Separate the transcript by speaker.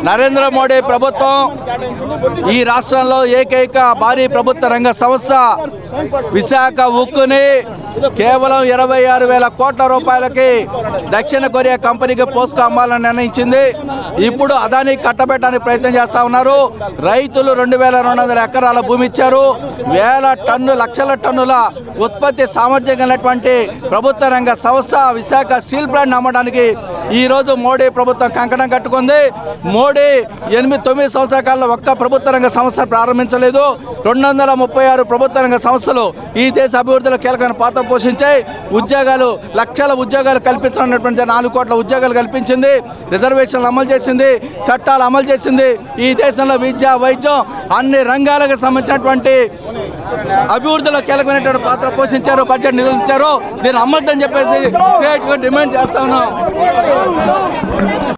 Speaker 1: నరేంద్ర మోడీ ప్రభుత్వం ఈ రాష్ట్రంలో ఏకైక భారీ ప్రభుత్వ రంగ సంస్థ విశాఖ ఉక్కుని కేవలం ఇరవై ఆరు వేల కోట్ల రూపాయలకి దక్షిణ కొరియా కంపెనీకి పోస్కో అమ్మాలని నిర్ణయించింది ఇప్పుడు అదాని కట్టబెట్టడానికి ప్రయత్నం చేస్తా ఉన్నారు రైతులు రెండు వేల రెండు వందల ఎకరాల భూమి ఇచ్చారు వేల టన్ను లక్షల టన్నుల ఉత్పత్తి సామర్థ్యం కలిగినటువంటి ప్రభుత్వ రంగ సంస్థ విశాఖ స్టీల్ ప్లాంట్ అమ్మడానికి ఈ రోజు మోడీ ప్రభుత్వం కంకణం కట్టుకుంది మోడీ ఎనిమిది తొమ్మిది సంవత్సరాల కాలంలో ఒక్క ప్రభుత్వ రంగ సంస్థ ప్రారంభించలేదు రెండు వందల ముప్పై ఆరు ప్రభుత్వ రంగ సంస్థలు ఈ దేశ అభివృద్ధిలో కీలకమైన పాత్ర పోషించాయి ఉద్యోగాలు లక్షల ఉద్యోగాలు కల్పించనున్నటువంటి నాలుగు కోట్ల ఉద్యోగాలు కల్పించింది రిజర్వేషన్లు అమలు చేసింది చట్టాలు అమలు చేసింది ఈ దేశంలో విద్య వైద్యం అన్ని రంగాలకు సంబంధించినటువంటి అభివృద్ధిలో కీలకమైనటువంటి పాత్ర పోషించారు బడ్జెట్ నిధులు ఇచ్చారు దీన్ని అమ్మద్దని చెప్పేసి స్టేట్ డిమాండ్ చేస్తా ఉన్నాం